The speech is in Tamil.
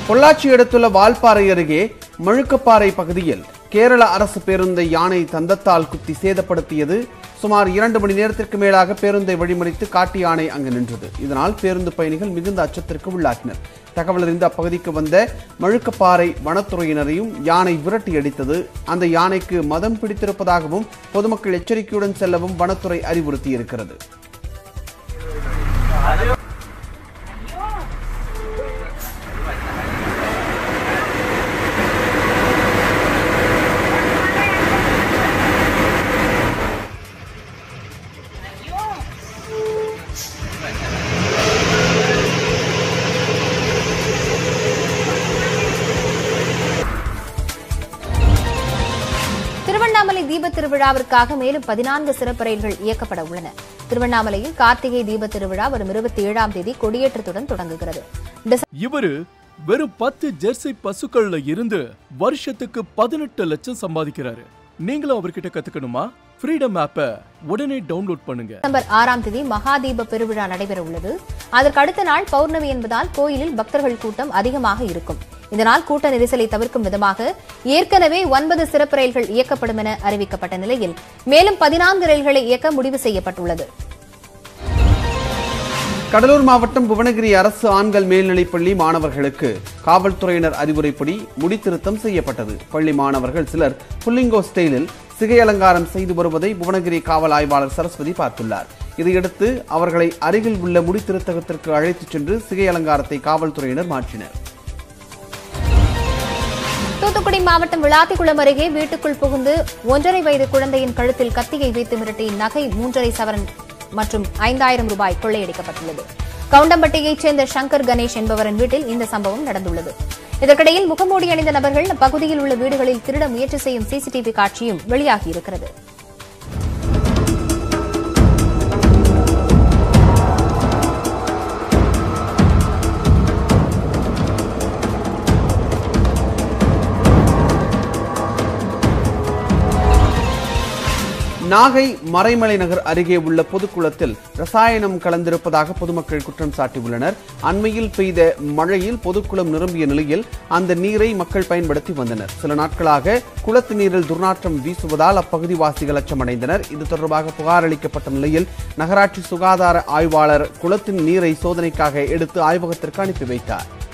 பொள்ளாச்சி அடுத்துள்ள வால்பாறை அருகே மழுக்கப்பாறை பகுதியில் கேரள அரசு பேருந்தை யானை தந்தத்தால் குத்தி சேதப்படுத்தியது சுமார் இரண்டு மணி நேரத்திற்கு மேலாக பேருந்தை வழிமறித்து காட்டு யானை அங்கு நின்றது இதனால் பேருந்து பயணிகள் மிகுந்த அச்சத்திற்கு உள்ளாக்கினர் தகவல் அறிந்து அப்பகுதிக்கு வந்த மழுக்கப்பாறை வனத்துறையினரையும் யானை விரட்டி அடித்தது அந்த யானைக்கு மதம் பிடித்திருப்பதாகவும் பொதுமக்கள் எச்சரிக்கையுடன் செல்லவும் வனத்துறை அறிவுறுத்தியிருக்கிறது திருவண்ணாமலை தீப திருவிழாவிற்காக மேலும் பதினான்கு சிறப்பு ரயில்கள் இயக்கப்பட உள்ளன திருவண்ணாமலையில் கார்த்திகை தீப திருவிழா வரும் இருபத்தி ஏழாம் தேதி கொடியேற்றத்துடன் தொடங்குகிறது டிசம்பர் இவரு வெறும் பத்து ஜெர்சி பசுக்கள்ல இருந்து வருஷத்துக்கு பதினெட்டு லட்சம் சம்பாதிக்கிறாரு நீங்களும் அவர்கிட்ட கத்துக்கணுமா ஃப்ரீடம் ஆப்பை உடனே டவுன்லோட் பண்ணுங்க டிசம்பர் ஆறாம் தேதி மகாதீப பெருவிழா நடைபெற உள்ளது அதற்கு அடுத்த நாள் பௌர்ணமி என்பதால் கோயிலில் பக்தர்கள் கூட்டம் அதிகமாக இருக்கும் இதனால் கூட்ட நெரிசலை தவிர்க்கும் விதமாக ஏற்கனவே ஒன்பது சிறப்பு ரயில்கள் இயக்கப்படும் என அறிவிக்கப்பட்ட நிலையில் மேலும் பதினான்கு ரயில்களை இயக்க முடிவு செய்யப்பட்டுள்ளது கடலூர் மாவட்டம் புவனகிரி அரசு ஆண்கள் மேல்நிலைப்பள்ளி மாணவர்களுக்கு காவல்துறையினர் அறிவுரைப்படி முடித்திருத்தம் செய்யப்பட்டது பள்ளி மாணவர்கள் சிலர் புல்லிங்கோ ஸ்டைலில் சிகை அலங்காரம் செய்து வருவதை புவனகிரி காவல் ஆய்வாளர் சரஸ்வதி பார்த்துள்ளார் இதையடுத்து அவர்களை அருகில் உள்ள முடித்திருத்தகத்திற்கு அழைத்துச் சென்று சிகை அலங்காரத்தை காவல்துறையினர் மாற்றினர் தூத்துக்குடி மாவட்டம் விளாத்திக்குளம் அருகே வீட்டுக்குள் புகுந்து ஒன்றரை வயது குழந்தையின் கழுத்தில் கத்தியை வைத்து மிரட்டி நகை மூன்றரை சவரன் மற்றும் ஐந்தாயிரம் ரூபாய் கொள்ளையடிக்கப்பட்டுள்ளது கவுண்டம்பட்டியைச் சேர்ந்த சங்கர் கணேஷ் என்பவரின் வீட்டில் இந்த சம்பவம் நடந்துள்ளது இதற்கிடையில் முகமூடி அணிந்த நபர்கள் அப்பகுதியில் உள்ள வீடுகளில் திருட முயற்சி செய்யும் சிசிடிவி காட்சியும் வெளியாகியிருக்கிறது நாகை மறைமலை நகர் அருகே உள்ள பொதுக்குளத்தில் ரசாயனம் கலந்திருப்பதாக பொதுமக்கள் குற்றம் சாட்டியுள்ளனர் அண்மையில் பெய்த மழையில் பொதுக்குளம் நிரம்பிய நிலையில் அந்த நீரை மக்கள் பயன்படுத்தி வந்தனர் சில நாட்களாக குளத்து நீரில் துர்நாற்றம் வீசுவதால் அப்பகுதிவாசிகள் அச்சமடைந்தனர் இது தொடர்பாக புகார் அளிக்கப்பட்ட நிலையில் நகராட்சி சுகாதார ஆய்வாளர் குளத்தின் நீரை சோதனைக்காக எடுத்து ஆய்வகத்திற்கு அனுப்பி வைத்தார்